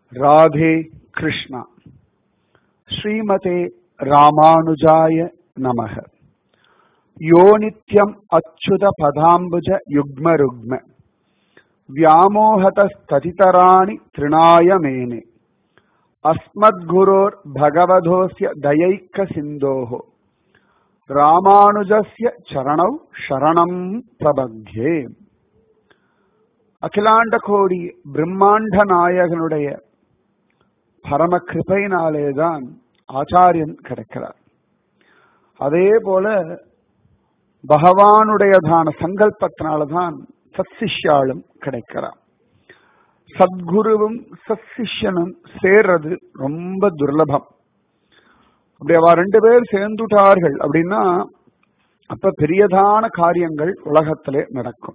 ராதே கிருஷ்ணா ஸ்ரீமதே ராமானுஜாய நமக யோ நித்யம் அச்சுத பதாம்புஜ யுக்ம ருக்ம व्यामोहतस्ततितराणि तृणाय मेने अस्मद्गुरोर् भगवधोऽस्य दयैकसिन्धोः ராமானுஜஸ்ய சரணௌ சரணம் பிரபத்யே அகிலாண்ட கோடி பிரம்மாண்ட நாயகனுடைய பரம கிருபையினாலேதான் ஆச்சாரியன் கிடைக்கிறார் அதே போல பகவானுடையதான சங்கல்பத்தினால்தான் சத்சிஷ்யாளும் கிடைக்கிறார் சத்குருவும் சத்சிஷ்யனும் சேர்றது ரொம்ப துர்லபம் அப்படி அவ ரெண்டு பேர் சேர்ந்துட்டார்கள் அப்படின்னா அப்ப பெரியதான காரியங்கள் உலகத்திலே நடக்கும்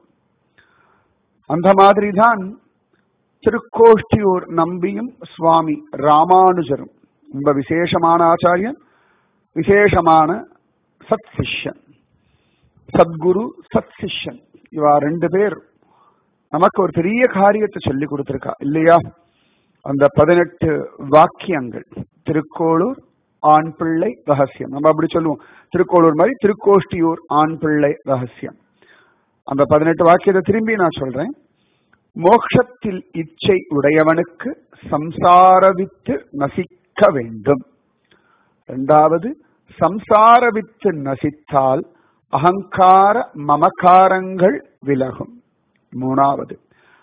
அந்த மாதிரி தான் திருக்கோஷ்டியூர் நம்பியும் சுவாமி ராமானுஜரும் ரொம்ப விசேஷமான ஆச்சாரியன் விசேஷமான சத் சிஷ்யன் சத்குரு சத் சிஷ்யன் இவா ரெண்டு பேர் நமக்கு ஒரு பெரிய காரியத்தை சொல்லி கொடுத்திருக்கா இல்லையா அந்த பதினெட்டு வாக்கியங்கள் திருக்கோளூர் ஆண் பிள்ளை ரகசியம் நம்ம அப்படி சொல்லுவோம் திருக்கோளூர் மாதிரி திருக்கோஷ்டியூர் ஆண் பிள்ளை ரகசியம் அந்த பதினெட்டு வாக்கியத்தை திரும்பி நான் சொல்றேன் மோக்ஷத்தில் இச்சை உடையவனுக்கு சம்சாரவித்து நசிக்க வேண்டும் இரண்டாவது சம்சாரவித்து நசித்தால் அகங்கார மமகாரங்கள் விலகும் மூணாவது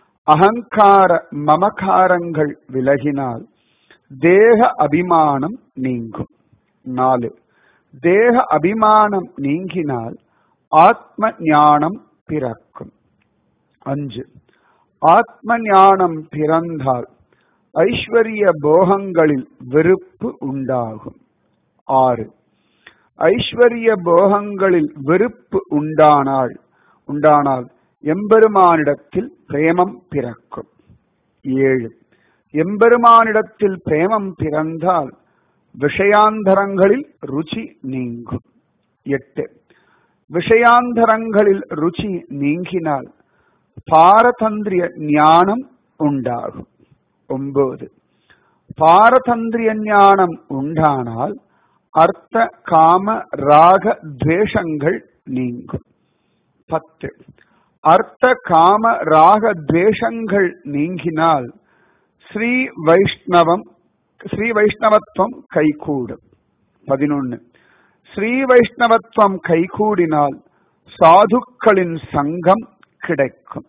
அகங்கார மமகாரங்கள் விலகினால் தேக அபிமானம் நீங்கும் நாலு தேக அபிமானம் நீங்கினால் ஆத்ம ஞானம் பிறக்கும் அஞ்சு ஆத்ம ஞானம் பிறந்தால் ஐஸ்வர்ய போகங்களில் வெறுப்பு உண்டாகும் ஆறு ஐஸ்வர்ய போகங்களில் வெறுப்பு உண்டானால் உண்டானால் எம்பெருமானிடத்தில் பிரேமம் பிறக்கும் ஏழு எம்பெருமானிடத்தில் பிரேமம் பிறந்தால் விஷயாந்தரங்களில் ருச்சி நீங்கும் எட்டு விஷயாந்தரங்களில் ருச்சி நீங்கினால் பாரதந்திரிய ஞானம் உண்டாகும் ஒன்பது பாரதந்திரிய ஞானம் உண்டானால் அர்த்த காம ராக துவேஷங்கள் நீங்கும் பத்து அர்த்த காம ராக துவேஷங்கள் நீங்கினால் ஸ்ரீ வைஷ்ணவம் ஸ்ரீ வைஷ்ணவத்துவம் கைகூடும் பதினொன்னு ஸ்ரீ வைஷ்ணவத்துவம் கைகூடினால் சாதுக்களின் சங்கம் கிடைக்கும்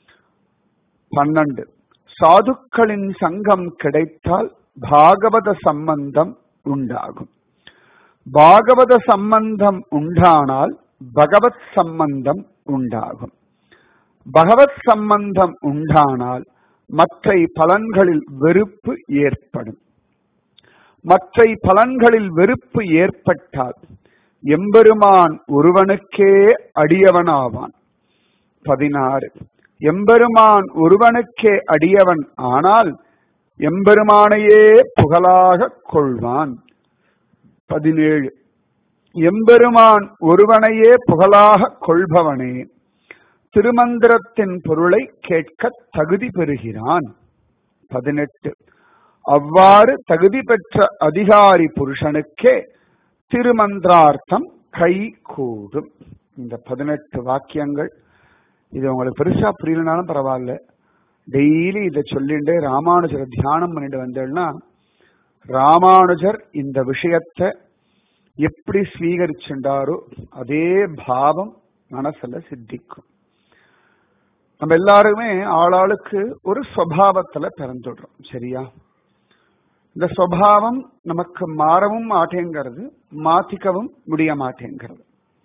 பன்னெண்டு சாதுக்களின் சங்கம் கிடைத்தால் பாகவத சம்பந்தம் உண்டாகும் பாகவத சம்பந்தம் உண்டானால் பகவத் சம்பந்தம் உண்டாகும் பகவத் சம்பந்தம் உண்டானால் மற்ற பலன்களில் வெறுப்பு ஏற்படும் மற்ற பலன்களில் வெறுப்பு ஏற்பட்டால் எம்பெருமான் ஒருவனுக்கே அடியவனாவான் பதினாறு எம்பெருமான் ஒருவனுக்கே அடியவன் ஆனால் எம்பெருமானையே புகழாக கொள்வான் பதினேழு எம்பெருமான் ஒருவனையே புகழாக கொள்பவனே திருமந்திரத்தின் பொருளை கேட்க தகுதி பெறுகிறான் பதினெட்டு அவ்வாறு தகுதி பெற்ற அதிகாரி புருஷனுக்கே திருமந்திரார்த்தம் கை கூடும் இந்த பதினெட்டு வாக்கியங்கள் இது உங்களுக்கு பெருசா புரியலனாலும் பரவாயில்ல டெய்லி இதை சொல்லிட்டு ராமானுஜரை தியானம் பண்ணிட்டு வந்தேன்னா ராமானுஜர் இந்த விஷயத்தை எப்படி ஸ்வீகரிச்சுட்டாரோ அதே பாவம் மனசுல சித்திக்கும் நம்ம எல்லாருமே ஆளாளுக்கு ஒரு ஸ்வபாவத்துல பிறந்துடுறோம் சரியா இந்த ஸ்வபாவம் நமக்கு மாறவும் மாட்டேங்கிறது மாத்திக்கவும் முடிய மாட்டேங்கிறது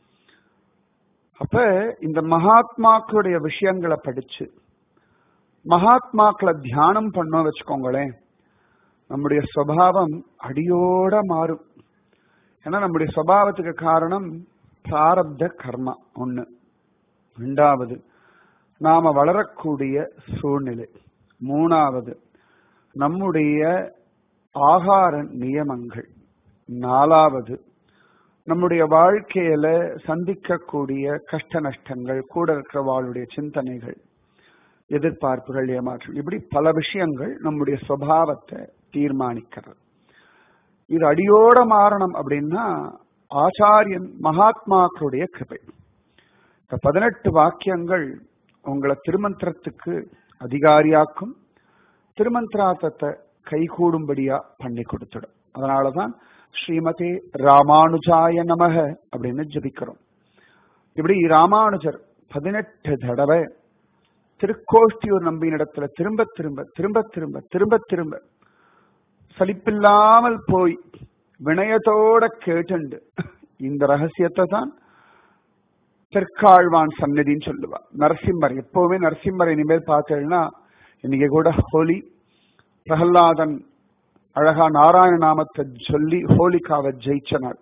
அப்ப இந்த மகாத்மாக்களுடைய விஷயங்களை படிச்சு மகாத்மாக்களை தியானம் பண்ணோம் வச்சுக்கோங்களேன் நம்முடைய சுவாவம் அடியோட மாறும் ஏன்னா நம்முடைய சுவாவத்துக்கு காரணம் பிராரப்த கர்மா ஒண்ணு ரெண்டாவது நாம வளரக்கூடிய சூழ்நிலை மூணாவது நம்முடைய ஆகார நியமங்கள் நாலாவது நம்முடைய வாழ்க்கையில சந்திக்கக்கூடிய கஷ்ட நஷ்டங்கள் கூட இருக்கிறவாளுடைய சிந்தனைகள் எதிர்பார்ப்புகள் ஏமாற்றம் இப்படி பல விஷயங்கள் நம்முடைய சுவாவத்தை தீர்மானிக்கிறது இது அடியோட மாறணும் அப்படின்னா ஆச்சாரியன் மகாத்மாக்களுடைய கிருபை இந்த பதினெட்டு வாக்கியங்கள் உங்களை திருமந்திரத்துக்கு அதிகாரியாக்கும் திருமந்திராத்தத்தை கைகூடும்படியா பண்ணி கொடுத்துடும் அதனாலதான் ஸ்ரீமதே ராமானுஜாய நமக அப்படின்னு ஜபிக்கிறோம் இப்படி ராமானுஜர் பதினெட்டு தடவை திருக்கோஷ்டியூர் நம்பியினிடத்துல திரும்ப திரும்ப திரும்ப திரும்ப திரும்ப திரும்ப சலிப்பில்லாமல் போய் வினயத்தோட கேட்டுண்டு இந்த ரகசியத்தை தான் தெற்காழ்வான் சன்னதின்னு சொல்லுவா நரசிம்மர் எப்பவுமே நரசிம்மர் இனிமேல் பார்த்தேன்னா இன்னைக்கு கூட ஹோலி பிரகலாதன் அழகா நாராயண நாமத்தை சொல்லி ஹோலிகாவை ஜெயிச்ச நாள்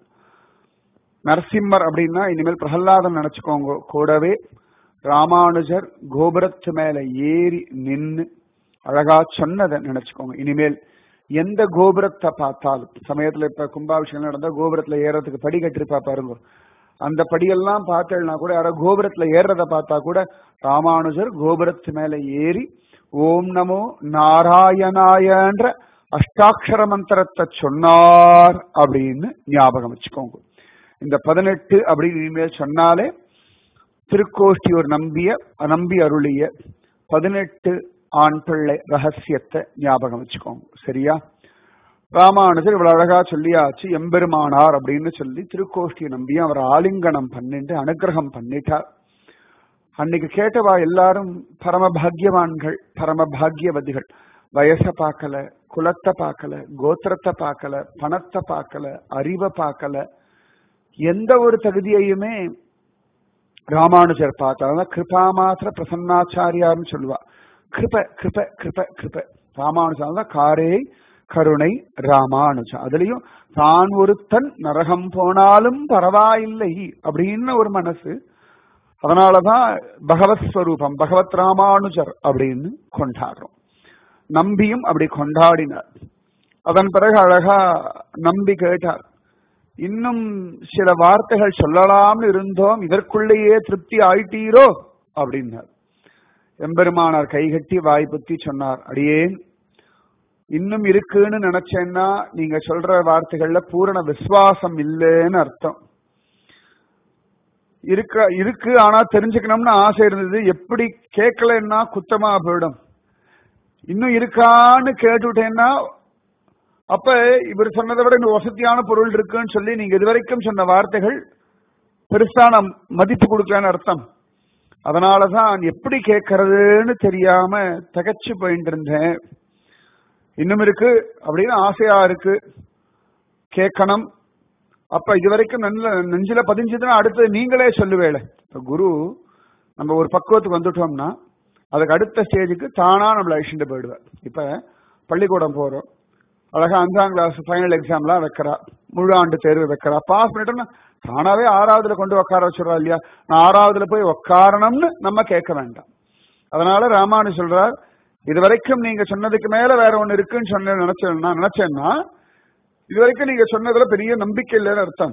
நரசிம்மர் அப்படின்னா இனிமேல் பிரகலாதன் நினைச்சுக்கோங்க கூடவே ராமானுஜர் கோபுரத்து மேல ஏறி நின்னு அழகா சொன்னதை நினைச்சுக்கோங்க இனிமேல் எந்த கோபுரத்தை பார்த்தாலும் சமயத்துல இப்ப கும்பாபிஷேகம் நடந்தா கோபுரத்துல ஏறதுக்கு படி கட்டிருப்பா பாருங்க அந்த படியெல்லாம் பார்த்தேன்னா கூட யாரோ கோபுரத்துல ஏறுறத பார்த்தா கூட ராமானுஜர் கோபுரத்து மேல ஏறி ஓம் நமோ நாராயணாயன்ற அஷ்டாட்சர மந்திரத்தை சொன்னார் அப்படின்னு ஞாபகம் வச்சுக்கோங்க இந்த பதினெட்டு அப்படின்னு இனிமேல் சொன்னாலே திருக்கோஷ்டியூர் நம்பிய நம்பி அருளிய பதினெட்டு ஆண் பிள்ளை ரகசியத்தை ஞாபகம் வச்சுக்கோங்க சரியா ராமானுஜர் இவ்வளவு அழகா சொல்லியாச்சு எம்பெருமானார் அப்படின்னு சொல்லி திருக்கோஷ்டியை நம்பி அவர் ஆலிங்கனம் பண்ணிட்டு அனுகிரகம் பண்ணிட்டார் அன்னைக்கு கேட்டவா எல்லாரும் பரம பாக்யவான்கள் பரம பாக்யவதிகள் வயசை பார்க்கல குலத்தை பார்க்கல கோத்திரத்தை பார்க்கல பணத்தை பார்க்கல அறிவை பார்க்கல எந்த ஒரு தகுதியையுமே ராமானுஜர் பார்த்தா கிருபா மாத்திர பிரசன்னாச்சாரியார்னு சொல்லுவா கிருப கிருப கிருப கிருப ராமானுஜர் தான் காரே கருணை ராமானுஜம் அதுலயும் தான் ஒருத்தன் நரகம் போனாலும் பரவாயில்லை அப்படின்னு ஒரு மனசு அதனாலதான் பகவத் ஸ்வரூபம் பகவத் ராமானுஜர் அப்படின்னு கொண்டாடுறோம் நம்பியும் அப்படி கொண்டாடினார் அதன் பிறகு அழகா நம்பி கேட்டார் இன்னும் சில வார்த்தைகள் சொல்லலாம்னு இருந்தோம் இதற்குள்ளேயே திருப்தி ஆயிட்டீரோ அப்படின்னார் எம்பெருமானார் கைகட்டி வாய் புத்தி சொன்னார் அடியேன் இன்னும் இருக்குன்னு நினைச்சேன்னா நீங்க சொல்ற வார்த்தைகள்ல பூரண விசுவாசம் இல்லைன்னு அர்த்தம் இருக்க இருக்கு ஆனா தெரிஞ்சுக்கணும்னு ஆசை இருந்தது எப்படி கேட்கலன்னா குத்தமா போயிடும் இன்னும் இருக்கான்னு கேட்டுட்டேன்னா அப்ப இவர் சொன்னதை விட இன்னும் வசதியான பொருள் இருக்குன்னு சொல்லி நீங்க இதுவரைக்கும் சொன்ன வார்த்தைகள் பெருசான மதிப்பு கொடுக்கலன்னு அர்த்தம் அதனாலதான் எப்படி கேட்கறதுன்னு தெரியாம தகச்சு போயிட்டு இருந்தேன் இன்னும் இருக்கு அப்படின்னு ஆசையா இருக்கு கேட்கணும் அப்ப இதுவரைக்கும் நல்ல நெஞ்சில பதிஞ்சதுன்னா அடுத்தது நீங்களே சொல்லுவேல இப்ப குரு நம்ம ஒரு பக்குவத்துக்கு வந்துட்டோம்னா அதுக்கு அடுத்த ஸ்டேஜுக்கு தானா நம்மளை அழிச்சுட்டு போயிடுவார் இப்ப பள்ளிக்கூடம் போறோம் அழகா அஞ்சாம் கிளாஸ் ஃபைனல் எக்ஸாம்லாம் வைக்கிறா முழு ஆண்டு தேர்வு வைக்கிறா பாஸ் பண்ணிட்டோம்னா தானாவே ஆறாவதுல கொண்டு உட்கார வச்சுடுறா இல்லையா நான் ஆறாவதுல போய் உட்காரணும்னு நம்ம கேட்க வேண்டாம் அதனால ராமானு சொல்றார் இது வரைக்கும் நீங்க சொன்னதுக்கு மேல வேற ஒண்ணு இருக்குன்னு சொன்ன நினைச்சேன்னா நினைச்சேன்னா இது வரைக்கும் நீங்க சொன்னதுல பெரிய நம்பிக்கை இல்லைன்னு அர்த்தம்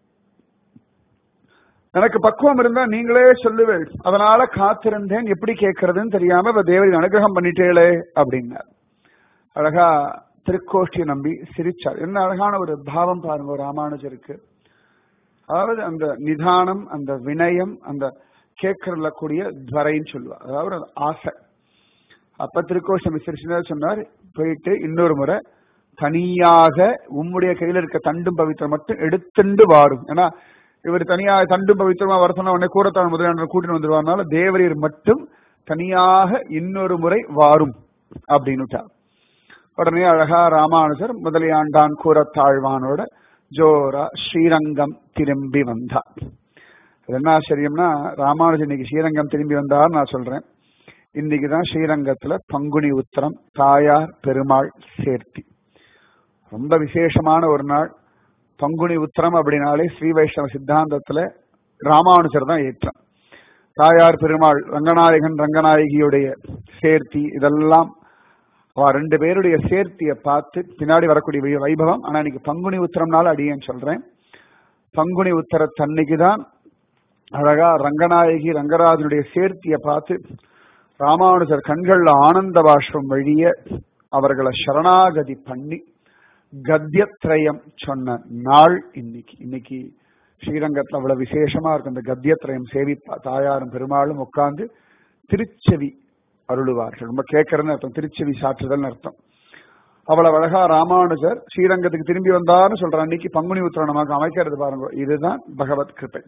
எனக்கு பக்குவம் இருந்தா நீங்களே சொல்லுவேன் அதனால காத்திருந்தேன் எப்படி கேட்கறதுன்னு தெரியாம இப்ப தேவரின் அனுகிரகம் பண்ணிட்டேளே அப்படின்னார் அழகா திருக்கோஷ்டியை நம்பி சிரிச்சார் என்ன அழகான ஒரு பாவம் பாருங்க ராமானுஜருக்கு அதாவது அந்த நிதானம் அந்த வினயம் அந்த கேட்கறதுல கூடிய துவரைன்னு சொல்லுவார் அதாவது ஒரு ஆசை அப்ப திருக்கோஷம் சிரிச்சுனா சொன்னார் போயிட்டு இன்னொரு முறை தனியாக உம்முடைய கையில இருக்க தண்டும் பவித்திரம் மட்டும் எடுத்துண்டு வாரும் ஏன்னா இவர் தனியா தண்டும் பவித்திரமா வர சொன்ன உடனே கூடத்தான் முதலாளர் கூட்டிட்டு வந்துருவாருனால தேவரீர் மட்டும் தனியாக இன்னொரு முறை வாரும் அப்படின்னுட்டார் உடனே அழகா ராமானுஜர் முதலியாண்டான் கூறத்தாழ்வானோட ஜோரா ஸ்ரீரங்கம் திரும்பி வந்தார் இது என்ன ஆச்சரியம்னா ராமானுஜர் இன்னைக்கு ஸ்ரீரங்கம் திரும்பி வந்தார் நான் சொல்றேன் இன்னைக்கு தான் ஸ்ரீரங்கத்துல பங்குனி உத்திரம் தாயார் பெருமாள் சேர்த்தி ரொம்ப விசேஷமான ஒரு நாள் பங்குனி உத்திரம் அப்படின்னாலே ஸ்ரீ வைஷ்ணவ சித்தாந்தத்துல ராமானுஜர் தான் ஏற்றம் தாயார் பெருமாள் ரங்கநாயகன் ரங்கநாயகியுடைய சேர்த்தி இதெல்லாம் அவ ரெண்டு பேருடைய சேர்த்திய பார்த்து பின்னாடி வரக்கூடிய வைபவம் ஆனா இன்னைக்கு பங்குனி உத்திரம்னால அடியேன்னு சொல்றேன் பங்குனி உத்தரத்தன்னைக்கு தான் அழகா ரங்கநாயகி ரங்கராஜனுடைய சேர்த்திய பார்த்து ராமானுஜர் கண்கள்ல ஆனந்த பாஷ்பம் வழிய அவர்களை சரணாகதி பண்ணி கத்தியத்ரயம் சொன்ன நாள் இன்னைக்கு இன்னைக்கு ஸ்ரீரங்கத்துல அவ்வளவு விசேஷமா இருக்கும் இந்த கத்தியத்ரயம் சேவிப்பா தாயாரும் பெருமாளும் உட்கார்ந்து திருச்செவி அருளுவார்கள் ரொம்ப கேட்கறதுன்னு அர்த்தம் திருச்செவி சாற்றுதல்னு அர்த்தம் அவ்வளவு அழகா ராமானுஜர் ஸ்ரீரங்கத்துக்கு திரும்பி வந்தார்னு சொல்ற அன்னைக்கு பங்குனி உத்திரணமாக அமைக்கிறது பாருங்க இதுதான் பகவத் கிருப்பை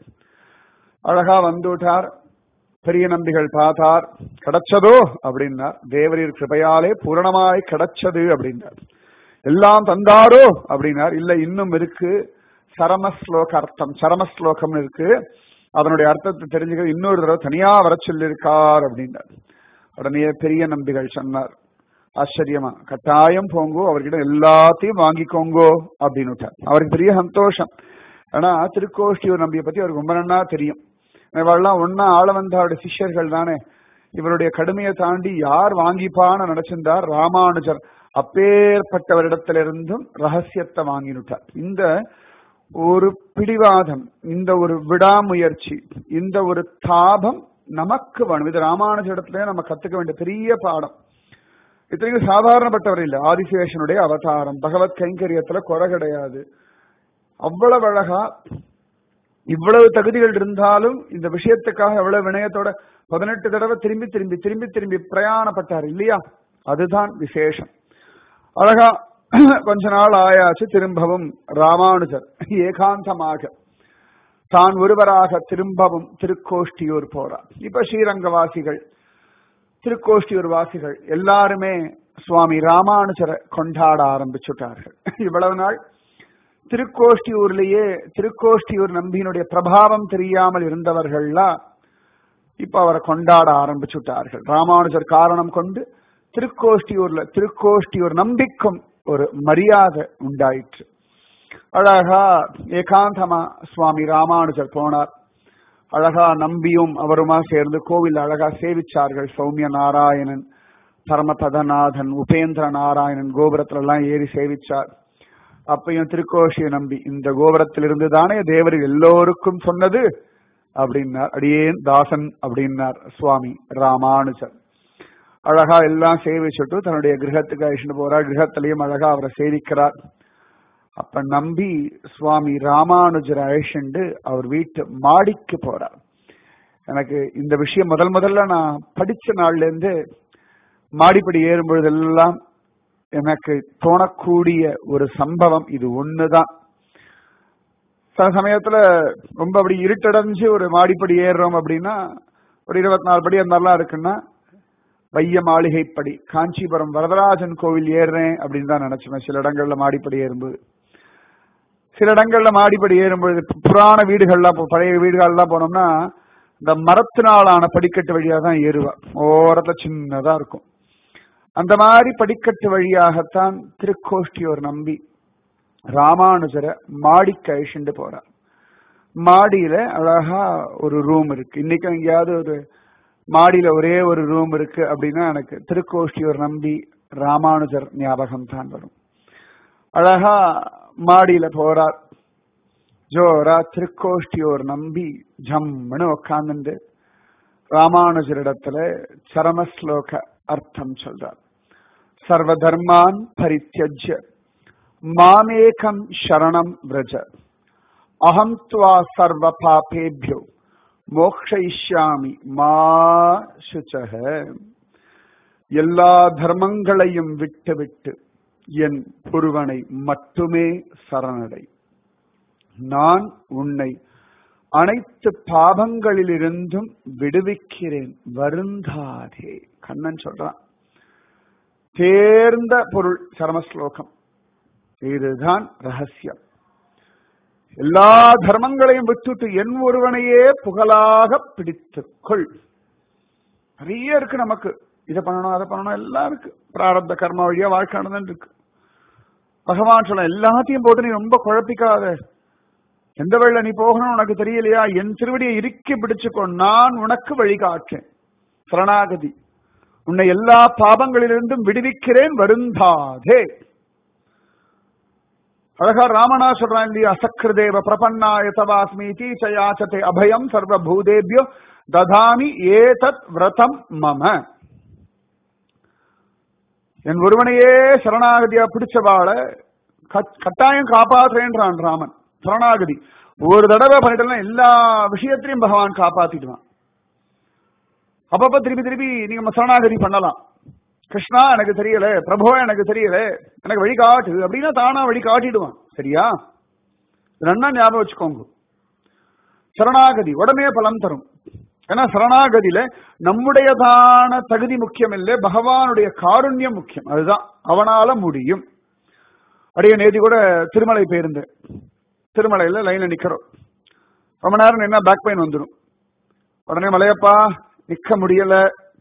அழகா வந்துட்டார் பெரிய நம்பிகள் பார்த்தார் கிடைச்சதோ அப்படின்னார் தேவரீர் கிருபையாலே பூரணமாய் கிடைச்சது அப்படின்னார் எல்லாம் தந்தாரோ அப்படின்னார் இல்ல இன்னும் இருக்கு சரமஸ்லோக அர்த்தம் சரமஸ்லோகம்னு இருக்கு அதனுடைய அர்த்தத்தை தெரிஞ்சுக்க இன்னொரு தடவை தனியா வர சொல்லியிருக்கார் அப்படின்னார் உடனே பெரிய நம்பிகள் சொன்னார் ஆச்சரியமா கட்டாயம் போங்கோ அவர்கிட்ட எல்லாத்தையும் வாங்கிக்கோங்கோ அப்படின்னு விட்டார் அவருக்கு பெரிய சந்தோஷம் ஆனா திருக்கோஷ்டியூர் நம்பியை பத்தி அவருக்கு ரொம்ப நன்னா தெரியும் இவெல்லாம் ஒன்னா ஆளவந்தாருடைய சிஷ்யர்கள் தானே இவருடைய கடுமையை தாண்டி யார் வாங்கிப்பான்னு நினைச்சிருந்தார் ராமானுஜர் அப்பேற்பட்டவரிடத்திலிருந்தும் ரகசியத்தை வாங்கினுட்டார் இந்த ஒரு பிடிவாதம் இந்த ஒரு விடாமுயற்சி இந்த ஒரு தாபம் நமக்கு வேணும் இது ராமானுஜரிடத்துல நம்ம கத்துக்க வேண்டிய பெரிய பாடம் இத்தனைக்கும் சாதாரணப்பட்டவர் இல்லை ஆதிசேஷனுடைய அவதாரம் பகவத் கைங்கரியத்துல குறை கிடையாது அவ்வளவு அழகா இவ்வளவு தகுதிகள் இருந்தாலும் இந்த விஷயத்துக்காக எவ்வளவு வினயத்தோட பதினெட்டு தடவை திரும்பி திரும்பி திரும்பி திரும்பி பிரயாணப்பட்டார் இல்லையா அதுதான் விசேஷம் அழகா கொஞ்ச நாள் ஆயாச்சு திரும்பவும் ராமானுஜர் ஏகாந்தமாக தான் ஒருவராக திரும்பவும் திருக்கோஷ்டியூர் போறார் இப்ப ஸ்ரீரங்கவாசிகள் திருக்கோஷ்டியூர் வாசிகள் எல்லாருமே சுவாமி ராமானுஜரை கொண்டாட ஆரம்பிச்சுட்டார்கள் இவ்வளவு நாள் திருக்கோஷ்டியூர்லயே திருக்கோஷ்டியூர் நம்பியினுடைய பிரபாவம் தெரியாமல் இருந்தவர்கள்லாம் இப்ப அவரை கொண்டாட ஆரம்பிச்சுட்டார்கள் ராமானுஜர் காரணம் கொண்டு திருக்கோஷ்டியூர்ல திருக்கோஷ்டியூர் நம்பிக்கும் ஒரு மரியாதை உண்டாயிற்று அழகா ஏகாந்தமா சுவாமி ராமானுஜர் போனார் அழகா நம்பியும் அவருமா சேர்ந்து கோவில் அழகா சேவிச்சார்கள் சௌமிய நாராயணன் பரமபதநாதன் உபேந்திர நாராயணன் கோபுரத்துல எல்லாம் ஏறி சேவிச்சார் அப்பையும் திருக்கோஷிய நம்பி இந்த கோபுரத்திலிருந்து தானே தேவர் எல்லோருக்கும் சொன்னது அப்படின்னார் அடியேன் தாசன் அப்படின்னார் சுவாமி ராமானுஜர் அழகா எல்லாம் சேவிச்சுட்டு தன்னுடைய கிரகத்துக்கு அழிச்சுட்டு போறார் கிரகத்திலையும் அழகா அவரை சேவிக்கிறார் அப்ப நம்பி சுவாமி ராமானுஜர் அழிச்சுண்டு அவர் வீட்டு மாடிக்கு போறார் எனக்கு இந்த விஷயம் முதல் முதல்ல நான் படிச்ச நாள்ல இருந்து மாடிப்படி ஏறும் பொழுதெல்லாம் எனக்கு தோணக்கூடிய ஒரு சம்பவம் இது ஒண்ணுதான் சில சமயத்துல ரொம்ப அப்படி இருட்டடைஞ்சு ஒரு மாடிப்படி ஏறுறோம் அப்படின்னா ஒரு இருபத்தி நாலு படி அந்த மாதிரிலாம் இருக்குன்னா வைய மாளிகைப்படி காஞ்சிபுரம் வரதராஜன் கோவில் ஏறுறேன் அப்படின்னு தான் நினைச்சுவேன் சில இடங்கள்ல மாடிப்படி ஏறும்போது சில இடங்கள்ல மாடிப்படி ஏறும்பொழுது புராண வீடுகள்லாம் பழைய வீடுகள்லாம் போனோம்னா இந்த மரத்தினாலான படிக்கட்டு வழியா தான் ஏறுவா ஓரத்துல சின்னதா இருக்கும் அந்த மாதிரி படிக்கட்டு வழியாகத்தான் திருக்கோஷ்டியோர் நம்பி ராமானுஜரை மாடிக்கு அழிச்சுட்டு போறார் மாடியில அழகா ஒரு ரூம் இருக்கு இன்னைக்கு எங்கேயாவது ஒரு மாடியில ஒரே ஒரு ரூம் இருக்கு அப்படின்னா எனக்கு திருக்கோஷ்டியோர் நம்பி ராமானுஜர் ஞாபகம் தான் வரும் அழகா மாடியில போறார் ஜோரா திருக்கோஷ்டியோர் நம்பி ஜம்முன்னு உக்காந்துட்டு ராமானுஜரிடத்துல சரமஸ்லோக அர்த்தம் சொல்றார் சர்வ தர்மான் பரித்தியஜ்ய மாமேகம் சரணம் விரஜ அகம் துவா சர்வ பாபேபியோ மோக்ஷயிஷ்யாமி மா சுச்சக எல்லா தர்மங்களையும் விட்டு விட்டு என் புருவனை மட்டுமே சரணடை நான் உன்னை அனைத்து பாவங்களிலிருந்தும் விடுவிக்கிறேன் வருந்தாதே கண்ணன் சொல்றான் தேர்ந்த பொருள் சரமஸ்லோகம் இதுதான் ரகசியம் எல்லா தர்மங்களையும் விட்டுட்டு என் ஒருவனையே புகழாக பிடித்துக்கொள் நிறைய இருக்கு நமக்கு இதை பண்ணணும் அதை பண்ணணும் எல்லாம் இருக்கு பிராரப்த கர்மா வழியா வாழ்க்கை நடந்துட்டு இருக்கு பகவான் சொல்ல எல்லாத்தையும் போட்டு நீ ரொம்ப குழப்பிக்காத எந்த வழியில நீ போகணும் உனக்கு தெரியலையா என் திருவடியை இறுக்கி பிடிச்சுக்கோ நான் உனக்கு வழிகாட்டேன் சரணாகதி உன்னை எல்லா பாபங்களிலிருந்தும் விடுவிக்கிறேன் வருந்தாதே அழகா ராமனா சொல்றான் இல்லையா சக்கரதேவ பிரபன்னாய தவாஸ்மி தீச்சயாச்சத்தை அபயம் சர்வ பூதேபியோ ததாமி ஏதத் விரதம் மம என் ஒருவனையே சரணாகதியா பிடிச்சவாளை கட்டாயம் காப்பாற்றுறேன்றான் ராமன் சரணாகதி ஒரு தடவை பண்ணிட்டோம்னா எல்லா விஷயத்திலையும் பகவான் காப்பாத்திடுவான் அப்பப்ப திருப்பி திருப்பி நீங்க சரணாகதி பண்ணலாம் கிருஷ்ணா எனக்கு தெரியல பிரபு எனக்கு தெரியல எனக்கு வழி காட்டு அப்படின்னா தானா வழி காட்டிடுவான் சரியா நன்னா ஞாபகம் வச்சுக்கோங்க சரணாகதி உடனே பலம் தரும் ஏன்னா சரணாகதியில நம்முடையதான தகுதி முக்கியம் இல்லை பகவானுடைய காருண்யம் முக்கியம் அதுதான் அவனால முடியும் அடைய நேதி கூட திருமலை போயிருந்தேன் திருமலையில லைன்ல நிக்கிறோம் ரொம்ப நேரம் என்ன பேக் பெயின் வந்துடும் உடனே மலையப்பா நிக்க முடியல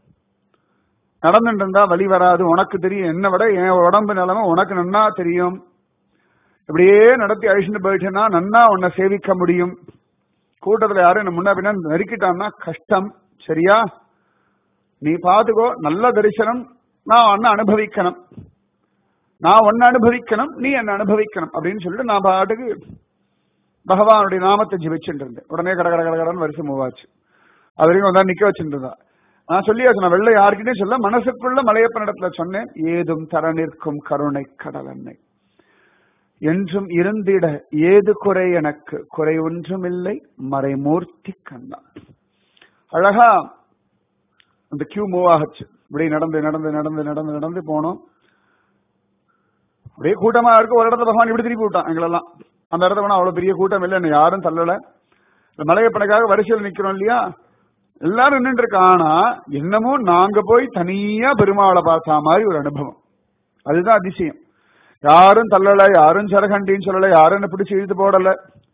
நடந்துட்டு இருந்தா வழி வராது உனக்கு தெரியும் என்ன விட என் உடம்பு நிலைமை உனக்கு நன்னா தெரியும் இப்படியே நடத்தி அழிச்சுட்டு போயிட்டேன்னா நன்னா உன்னை சேவிக்க முடியும் கூட்டத்துல யாரும் என்ன முன்ன பின்ன நெருக்கிட்டான்னா கஷ்டம் சரியா நீ பாத்துக்கோ நல்ல தரிசனம் நான் ஒன்னு அனுபவிக்கணும் நான் ஒன்னு அனுபவிக்கணும் நீ என்ன அனுபவிக்கணும் அப்படின்னு சொல்லிட்டு நான் பாட்டுக்கு பகவானுடைய நாமத்தை ஜிபிச்சுட்டு இருந்தேன் உடனே கட கட கடன்னு வருஷம் மூவாச்சு அது வரைக்கும் வந்தா நிக்க வச்சுட்டு இருந்தா நான் சொல்லியாச்சு நான் வெள்ளை யாருக்கிட்டே சொல்ல மனசுக்குள்ள மலையப்பனிடத்துல சொன்னேன் ஏதும் தர நிற்கும் கருணை கடல் என்னை என்றும் இருந்திட ஏது குறை எனக்கு குறை ஒன்றும் இல்லை மறைமூர்த்தி கண்ணா அழகா அந்த கியூ மூவ் ஆகச்சு இப்படி நடந்து நடந்து நடந்து நடந்து நடந்து போனோம் அப்படியே கூட்டமா இருக்கு ஒரு இடத்துல பகவான் இப்படி திருப்பி விட்டான் எங்களெல்லாம் அந்த இடத்துல போனா அவ்வளவு பெரிய கூட்டம் இல்லை என்ன யாரும் தள்ளல மலையப்பனுக்காக வரிசையில் நிக்கிறோம் இல்லையா எல்லாரும் நின்று இருக்கு ஆனா என்னமோ நாங்க போய் தனியா பெருமாளை பார்த்த மாதிரி ஒரு அனுபவம் அதுதான் அதிசயம் யாரும் தள்ளல யாரும் சரகண்டின்னு சொல்லல யாரும் என்ன பிடிச்சு இழுத்து போடல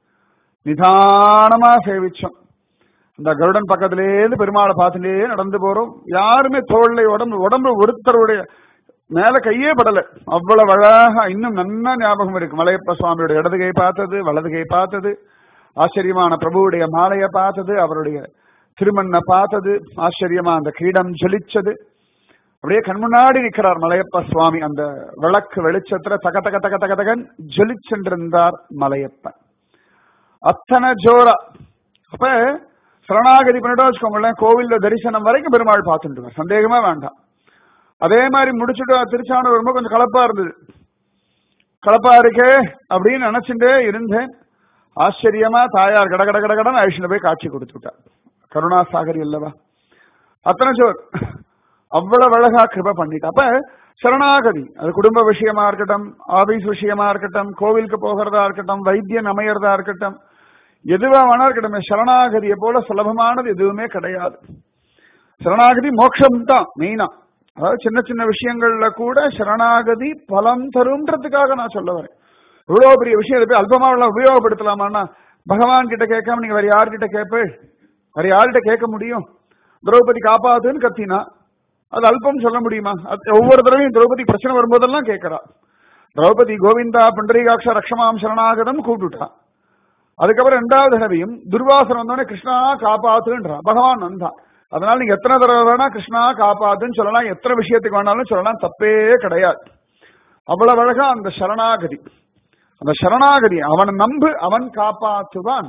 நிதானமா சேவிச்சோம் இந்த கருடன் பக்கத்திலேருந்து பெருமாளை பார்த்துட்டே நடந்து போறோம் யாருமே தோல்லை உடம்பு உடம்பு ஒருத்தருடைய மேல கையே படல அவ்வளவு அழகா இன்னும் நன்னா ஞாபகம் இருக்கு மலையப்ப சுவாமியோட இடது கை பார்த்தது வலது கை பார்த்தது ஆச்சரியமான பிரபுவுடைய மாலையை பார்த்தது அவருடைய திருமண்ணை பார்த்தது ஆச்சரியமா அந்த கிரீடம் ஜொலிச்சது அப்படியே கண்முன்னாடி நிற்கிறார் மலையப்ப சுவாமி அந்த விளக்கு வெளிச்சத்துல தக தக தக தக தகன் ஜொலிச்சென்றிருந்தார் மலையப்பன் அத்தனை ஜோரா அப்ப சரணாகதி பண்ணிட்டு வச்சுக்கோங்களேன் கோவில்ல தரிசனம் வரைக்கும் பெருமாள் பார்த்துட்டு சந்தேகமே வேண்டாம் அதே மாதிரி முடிச்சுட்டு திருச்சானூர் ரொம்ப கொஞ்சம் கலப்பா இருந்தது கலப்பா இருக்கே அப்படின்னு நினைச்சுட்டே இருந்தேன் ஆச்சரியமா தாயார் கட கட கட கடன் ஐஷன போய் காட்சி கொடுத்து விட்டார் கருணாசாகரி அல்லவா அத்தனை ஜோர் அவ்வளவு அழகா கிருப பண்ணிட்டு அப்ப சரணாகதி அது குடும்ப விஷயமா இருக்கட்டும் ஆபீஸ் விஷயமா இருக்கட்டும் கோவிலுக்கு போகிறதா இருக்கட்டும் வைத்தியம் அமையறதா இருக்கட்டும் எதுவா வேணா இருக்கட்டும் சரணாகதியை போல சுலபமானது எதுவுமே கிடையாது சரணாகதி மோட்சம் தான் மெயினா அதாவது சின்ன சின்ன விஷயங்கள்ல கூட சரணாகதி பலம் தரும்ன்றதுக்காக நான் சொல்ல வரேன் இவ்வளவு பெரிய விஷயம் போய் அல்பமா உபயோகப்படுத்தலாமான்னா பகவான் கிட்ட கேட்காம நீங்க வேற யார்கிட்ட கேட்பு வேற யார்கிட்ட கேட்க முடியும் திரௌபதி காப்பாத்துன்னு கத்தினா அது அல்பம் சொல்ல முடியுமா ஒவ்வொரு தடவையும் திரௌபதி பிரச்சனை வரும்போதெல்லாம் கேட்கிறா திரௌபதி கோவிந்தா பண்டரிகாட்ச ரக்ஷமாம் சரணாகதம் கூப்பிட்டுட்டா அதுக்கப்புறம் ரெண்டாவது தடவையும் துர்வாசனம் வந்தோடனே கிருஷ்ணா காப்பாத்துன்றா பகவான் வந்தான் அதனால நீங்க எத்தனை தடவை வேணா கிருஷ்ணா காப்பாத்துன்னு சொல்லலாம் எத்தனை விஷயத்துக்கு வேணாலும் சொல்லலாம் தப்பே கிடையாது அவ்வளவு அழகா அந்த சரணாகதி அந்த சரணாகதி அவன் நம்பு அவன் காப்பாற்றுவான்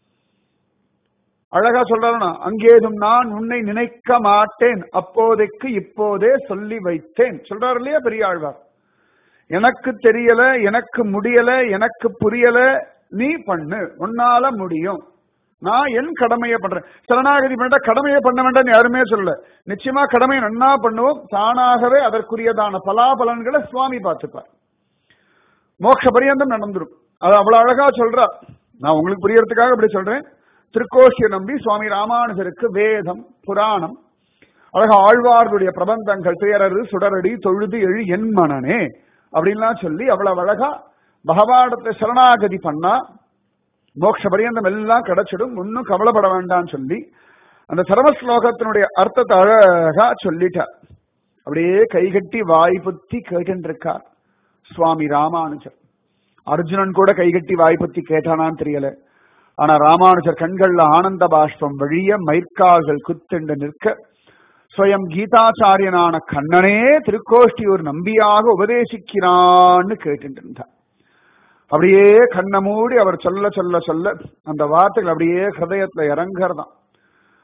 அழகா சொல்றாருனா அங்கேதும் நான் உன்னை நினைக்க மாட்டேன் அப்போதைக்கு இப்போதே சொல்லி வைத்தேன் சொல்றாரு இல்லையா பெரிய ஆழ்வார் எனக்கு தெரியல எனக்கு முடியல எனக்கு புரியல நீ பண்ணு உன்னால முடியும் நான் என் கடமையை பண்றேன் சரணாகதி பண்ணிட்டா கடமையை பண்ண வேண்டாம் யாருமே சொல்லல நிச்சயமா கடமையை நன்னா பண்ணுவோம் தானாகவே அதற்குரியதான பலாபலன்களை சுவாமி பார்த்துப்பார் மோட்ச பரியந்தம் நடந்துரும் அது அவ்வளவு அழகா சொல்றா நான் உங்களுக்கு புரியறதுக்காக அப்படி சொல்றேன் திருக்கோஷிய நம்பி சுவாமி ராமானுஜருக்கு வேதம் புராணம் அழகா ஆழ்வார்களுடைய பிரபந்தங்கள் துயரரு சுடரடி தொழுது எழு என் மனனே அப்படின்லாம் சொல்லி அவ்வளவு அழகா பகவானத்தை சரணாகதி பண்ணா மோட்ச பரியந்தம் எல்லாம் கிடைச்சிடும் ஒன்னும் கவலைப்பட வேண்டாம்னு சொல்லி அந்த சரம ஸ்லோகத்தினுடைய அர்த்தத்தை அழகா சொல்லிட்டார் அப்படியே கைகட்டி வாய் புத்தி கேட்டுருக்கார் சுவாமி ராமானுஜர் அர்ஜுனன் கூட கைகட்டி வாய் புத்தி கேட்டானான்னு தெரியல ஆனா ராமானுஜர் கண்கள்ல ஆனந்த பாஷ்பம் வழிய மயிர்கால்கள் குத்துண்டு நிற்க ஸ்வயம் கீதாச்சாரியனான கண்ணனே திருக்கோஷ்டியூர் நம்பியாக உபதேசிக்கிறான்னு கேட்டு இருந்தார் அப்படியே கண்ணை மூடி அவர் சொல்ல சொல்ல சொல்ல அந்த வார்த்தைகள் அப்படியே ஹிருதயத்துல இறங்குறதாம்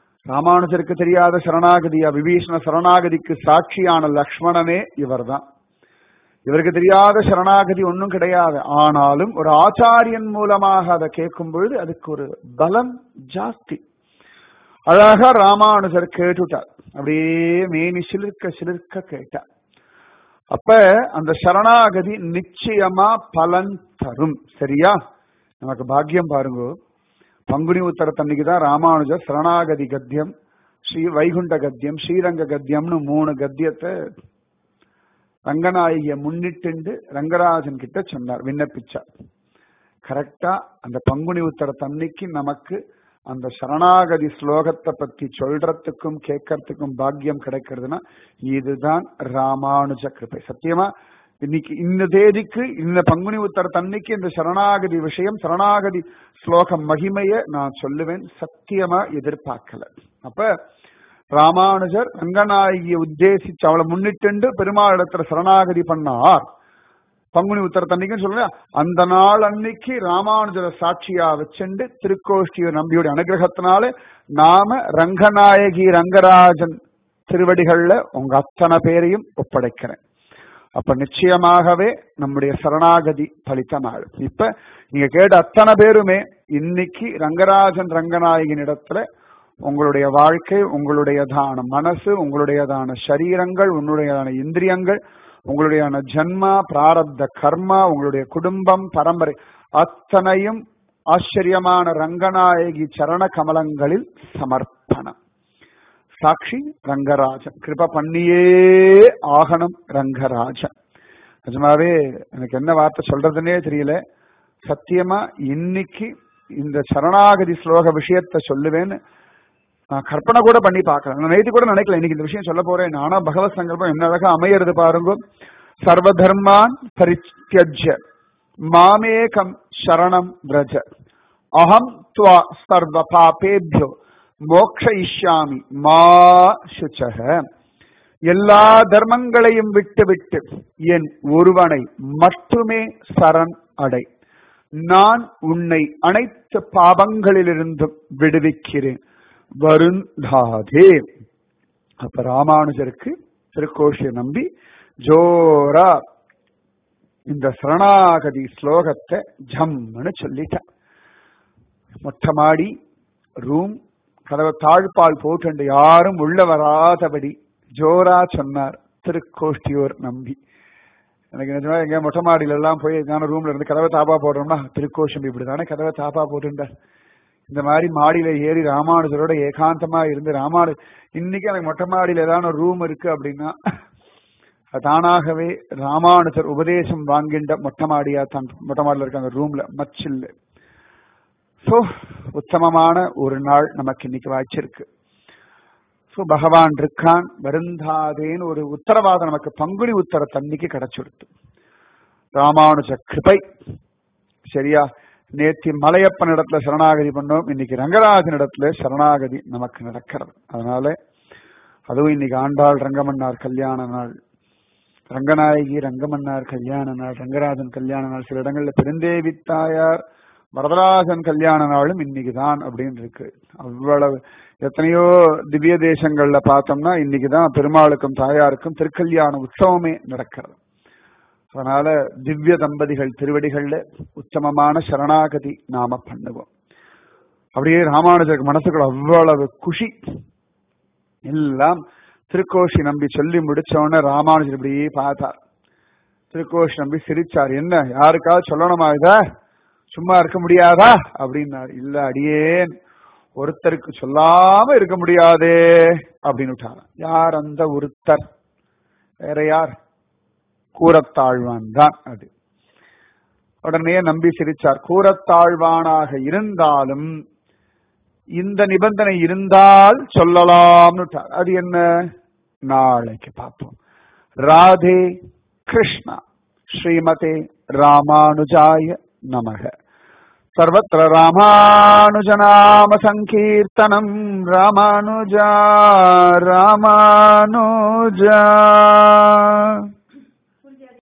ராமானுஜருக்கு தெரியாத சரணாகதியா விபீஷண சரணாகதிக்கு சாட்சியான லக்ஷ்மணனே இவர்தான் இவருக்கு தெரியாத சரணாகதி ஒன்றும் கிடையாது ஆனாலும் ஒரு ஆச்சாரியன் மூலமாக அதை கேட்கும் பொழுது அதுக்கு ஒரு பலம் ஜாஸ்தி அழகா ராமானுஜர் கேட்டுட்டார் அப்படியே மேனி சிலிர்க்க சிலிர்க்க கேட்டார் அப்ப அந்த சரணாகதி நிச்சயமா பலன் தரும் சரியா நமக்கு பாக்கியம் பாருங்க பங்குனி உத்தரத்தன்னைக்கு தான் ராமானுஜர் சரணாகதி கத்தியம் ஸ்ரீ வைகுண்ட கத்தியம் ஸ்ரீரங்க கத்தியம்னு மூணு கத்தியத்தை ரங்கநாயகிய முன்னிட்டு ரங்கராஜன் கிட்ட சொன்னார் விண்ணப்பிச்சார் கரெக்டா அந்த பங்குனி உத்தரத்தன்னைக்கு நமக்கு அந்த சரணாகதி ஸ்லோகத்தை பத்தி சொல்றதுக்கும் கேட்கறதுக்கும் பாக்கியம் கிடைக்கிறதுனா இதுதான் ராமானுஜ கிருபை சத்தியமா இன்னைக்கு இந்த தேதிக்கு இந்த பங்குனி உத்தர தன்னைக்கு இந்த சரணாகதி விஷயம் சரணாகதி ஸ்லோகம் மகிமைய நான் சொல்லுவேன் சத்தியமா எதிர்பார்க்கல அப்ப ராமானுஜர் ரங்கநாயகியை உத்தேசிச்சு அவளை முன்னிட்டு பெருமாள் இடத்துல சரணாகதி பண்ணார் பங்குனி உத்தர தன்னைக்குன்னு சொல்றேன் அந்த நாள் அன்னைக்கு ராமானுஜரை சாட்சியா வச்சுண்டு திருக்கோஷ்டிய நம்பியுடைய அனுகிரகத்தினால நாம ரங்கநாயகி ரங்கராஜன் திருவடிகள்ல உங்க அத்தனை பேரையும் ஒப்படைக்கிறேன் அப்ப நிச்சயமாகவே நம்முடைய சரணாகதி பலித்தமாகும் இப்ப நீங்க கேட்ட அத்தனை பேருமே இன்னைக்கு ரங்கராஜன் ரங்கநாயகின் இடத்துல உங்களுடைய வாழ்க்கை உங்களுடையதான மனசு உங்களுடையதான சரீரங்கள் உங்களுடையதான இந்திரியங்கள் உங்களுடையதான ஜன்மா பிராரப்த கர்மா உங்களுடைய குடும்பம் பரம்பரை அத்தனையும் ஆச்சரியமான ரங்கநாயகி சரண கமலங்களில் சமர்ப்பணம் சாட்சி ரங்கராஜன் கிருப பண்ணியே ஆகணும் ரங்கராஜன் நிஜமாவே எனக்கு என்ன வார்த்தை சொல்றதுன்னே தெரியல சத்தியமா இன்னைக்கு இந்த சரணாகதி ஸ்லோக விஷயத்த சொல்லுவேன்னு நான் கற்பனை கூட பண்ணி பார்க்கல நான் நேற்று கூட நினைக்கல இன்னைக்கு இந்த விஷயம் சொல்ல போறேன் ஆனா பகவத் சங்கல்பம் என்ன அழகா அமையிறது பாருங்க சர்வ தர்மான் பரித்யஜ மாமேகம் சரணம் விரஜ அகம் துவா சர்வ பாபேபியோ மோக்ஷயிஷ்யாமி மா சுச்சக எல்லா தர்மங்களையும் விட்டுவிட்டு என் ஒருவனை மட்டுமே சரண் அடை நான் உன்னை அனைத்து பாவங்களிலிருந்தும் விடுவிக்கிறேன் வருந்தாதே அப்ப ராமானுஜருக்கு திருக்கோஷிய நம்பி ஜோரா இந்த சரணாகதி ஸ்லோகத்தை ஜம்னு சொல்லிட்டான் மொட்டை மாடி ரூம் கதவை தாழ்பால் போட்டு யாரும் உள்ள வராதபடி ஜோரா சொன்னார் திருக்கோஷ்டியோர் நம்பி எனக்கு நிஜமா எங்க மொட்டை மாடியில எல்லாம் போய் நான் ரூம்ல இருந்து கதவை தாப்பா போடுறோம்னா திருக்கோஷம் இப்படிதானே கதவை தாப்பா போட்டுட்டார் இந்த மாதிரி மாடியில ஏறி ராமானுஜரோட ஏகாந்தமா இருந்து ராமானு இன்னைக்கு எனக்கு மொட்டை மாடியில ஏதாவது ரூம் இருக்கு அப்படின்னா தானாகவே ராமானுஜர் உபதேசம் வாங்கின்ற மொட்டை மாடியா தான் மொட்டை மாடியில் இருக்க அந்த ரூம்ல மச்சில் சோ உத்தமமான ஒரு நாள் நமக்கு இன்னைக்கு வாய்ச்சிருக்கு சோ பகவான் இருக்கான் வருந்தாதேன்னு ஒரு உத்தரவாதம் நமக்கு பங்குனி உத்தர தண்ணிக்கு கிடைச்சிடுத்து ராமானுஜ கிருபை சரியா நேத்தி மலையப்பன் இடத்துல சரணாகதி பண்ணோம் இன்னைக்கு ரங்கராஜன் இடத்துல சரணாகதி நமக்கு நடக்கிறது அதனால அதுவும் இன்னைக்கு ஆண்டாள் ரங்கமன்னார் கல்யாண நாள் ரங்கநாயகி ரங்கமன்னார் கல்யாண நாள் ரங்கராஜன் கல்யாண நாள் சில இடங்கள்ல பெருந்தேவி தாயார் வரதராஜன் கல்யாண நாளும் இன்னைக்கு தான் அப்படின்னு இருக்கு அவ்வளவு எத்தனையோ திவ்ய தேசங்கள்ல பார்த்தோம்னா இன்னைக்குதான் பெருமாளுக்கும் தாயாருக்கும் திருக்கல்யாண உற்சவமே நடக்கிறது அதனால திவ்ய தம்பதிகள் திருவடிகள்ல உத்தமமான சரணாகதி நாம பண்ணுவோம் அப்படியே ராமானுஜருக்கு மனசுக்குள்ள அவ்வளவு குஷி எல்லாம் திருக்கோஷி நம்பி சொல்லி முடிச்சவொடனே ராமானுஜர் இப்படியே பார்த்தார் திருக்கோஷி நம்பி சிரிச்சார் என்ன யாருக்காவது சொல்லணுமா இத சும்மா இருக்க முடியாதா அப்படின்னாரு இல்ல அடியேன் ஒருத்தருக்கு சொல்லாம இருக்க முடியாதே அப்படின்னு விட்டார் யார் அந்த ஒருத்தர் வேற யார் கூறத்தாழ்வான் தான் அது உடனே நம்பி சிரிச்சார் கூறத்தாழ்வானாக இருந்தாலும் இந்த நிபந்தனை இருந்தால் சொல்லலாம்னு அது என்ன நாளைக்கு பார்ப்போம் ராதே கிருஷ்ணா ஸ்ரீமதே ராமானுஜாய நமக सर्वत्र रामानुजनाम सङ्कीर्तनम् रामानुजा रामानुजा